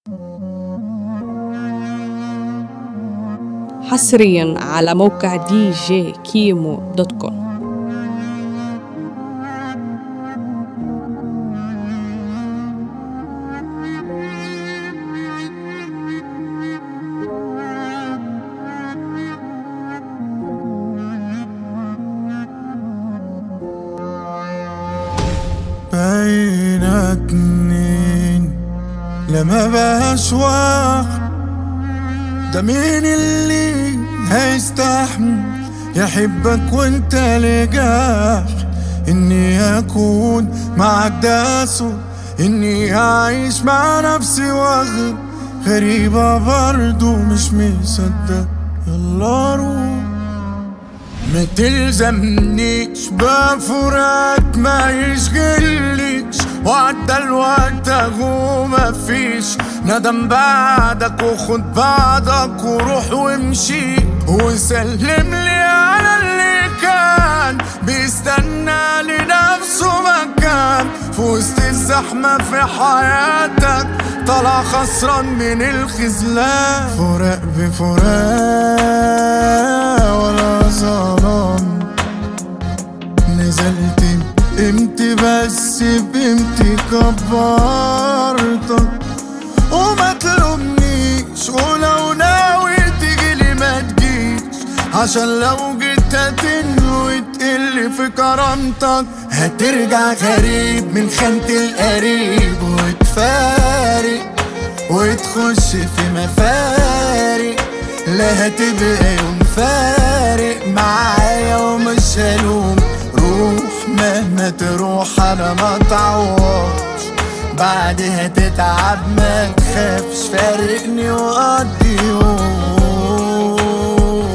حصريا على موقع دي جي كيمو دوت كوم بين اتنين لما بقاش واقع ده مين اللي هيستحمل يحبك وانت لجاح اني اكون معك ده أسوأ اني اعيش مع نفسي واغلب غريبة برضو مش مصدق يلا روح ما تلزمنيش بفراق ما يشغلنيش وعدى الوقت اهو مفيش ندم بعدك وخد بعضك وروح وامشي وسلم لي على اللي كان بيستنى لنفسه مكان في وسط الزحمة في حياتك طلع خسران من الخذلان فراق بفراق ولا ظلام نزلت بقيمتي بس بقيمتي كبرتك وما تلومنيش ولو ناوي تجيلي ما تجيش عشان لو جيت هتنوي تقل في كرامتك هترجع غريب من خانة القريب وتفارق وتخش في مفارق لا هتبقى يوم فارق معايا ومش هلوم روح مهما تروح انا ما تعوضش بعدها تتعب ما تخافش فارقني وقضي يوم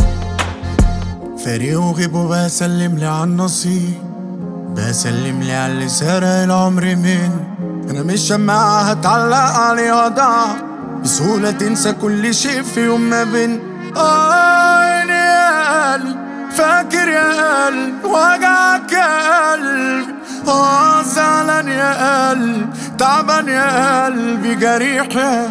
فارق وغيب وبسلم لي على النصيب بسلم لي على اللي سرق العمر مني انا مش شماعة هتعلق عليها ضاع بسهولة تنسى كل شيء في يوم ما بين آه عيني يا قلب فاكر يا قلب وجعك يا قلب آه زعلان يا قلب تعبان يا قلبي جريح يا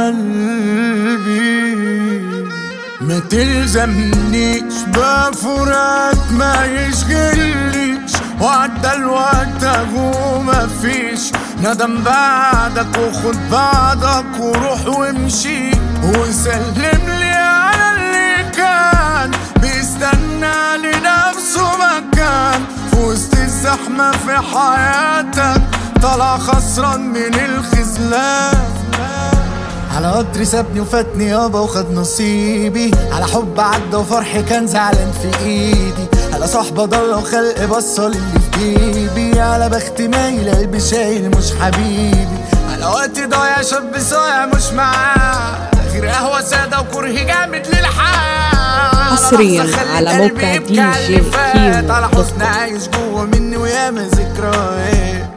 قلبي ما تلزمنيش بفراق ما يشغلنيش وعدى الوقت اهو مفيش ندم بعدك وخد بعضك وروح وامشي وسلم لي على اللي كان بيستنى لنفسه مكان في وسط الزحمة في حياتك طلع خسران من الخذلان على قدر سابني وفاتني يابا وخد نصيبي على حب عدى وفرحي كان زعلان في ايدي على صحبة ضل وخلق بصل اللي في جيبي على بخت مايل قلبي شايل مش حبيبي على وقت ضايع شاب صايع مش معاه غير قهوة سادة وكره جامد للحياة حصرياً لحظة خلت على قلبي موقع يبكي دي على جي اللي فات. كيمو على دوت حزن كوم. عايش جوه مني وياما ذكريات